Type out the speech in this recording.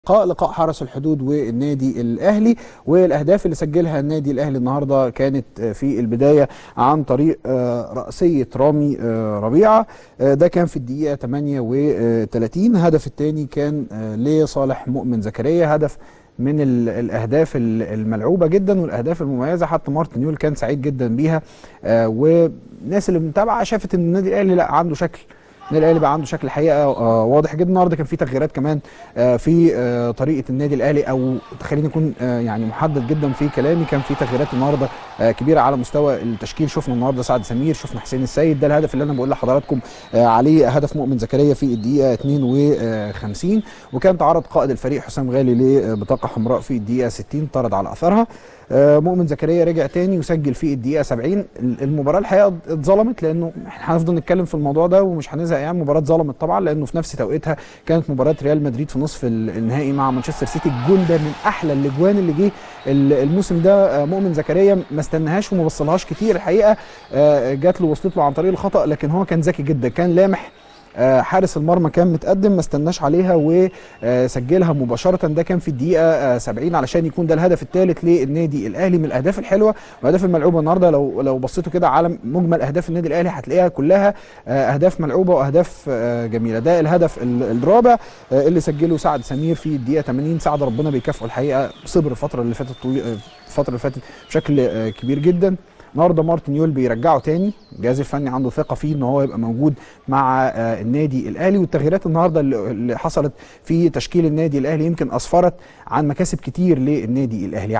لقاء لقاء حرس الحدود والنادي الاهلي والاهداف اللي سجلها النادي الاهلي النهارده كانت في البدايه عن طريق راسيه رامي ربيعه ده كان في الدقيقه 38 الهدف الثاني كان لصالح مؤمن زكريا هدف من الاهداف الملعوبه جدا والاهداف المميزه حتى مارتن يول كان سعيد جدا بيها والناس اللي متابعه شافت ان النادي الاهلي لا عنده شكل النادي الاهلي بقى عنده شكل حقيقه واضح جدا النهارده كان في تغييرات كمان في طريقه النادي الاهلي او خليني اكون يعني محدد جدا في كلامي كان في تغييرات النهارده كبيره على مستوى التشكيل شفنا النهارده سعد سمير شفنا حسين السيد ده الهدف اللي انا بقول لحضراتكم عليه هدف مؤمن زكريا في الدقيقه 52 وكان تعرض قائد الفريق حسام غالي لبطاقه حمراء في الدقيقه 60 طرد على اثرها مؤمن زكريا رجع تاني وسجل في الدقيقه 70 المباراه الحقيقه اتظلمت لانه احنا هنفضل نتكلم في الموضوع ده ومش هنزهق يعني المباراه اتظلمت طبعا لانه في نفس توقيتها كانت مباراه ريال مدريد في نصف النهائي مع مانشستر سيتي الجون ده من احلى الاجوان اللي جه الموسم ده مؤمن زكريا ما استناهاش وما بصلهاش كتير الحقيقه جات له وصلت له عن طريق الخطا لكن هو كان ذكي جدا كان لامح حارس المرمى كان متقدم ما استناش عليها وسجلها مباشره ده كان في الدقيقه 70 علشان يكون ده الهدف الثالث للنادي الاهلي من الاهداف الحلوه والاهداف الملعوبه النهارده لو لو بصيتوا كده على مجمل اهداف النادي الاهلي هتلاقيها كلها اهداف ملعوبه واهداف جميله ده الهدف الرابع اللي سجله سعد سمير في الدقيقه 80 سعد ربنا بيكافئه الحقيقه صبر الفتره اللي فاتت الفتره اللي فاتت بشكل كبير جدا النهارده مارتن يول بيرجعه تاني الجهاز الفني عنده ثقه فيه ان هو يبقى موجود مع النادي الاهلي والتغييرات النهارده اللي حصلت في تشكيل النادي الاهلي يمكن اسفرت عن مكاسب كتير للنادي الاهلي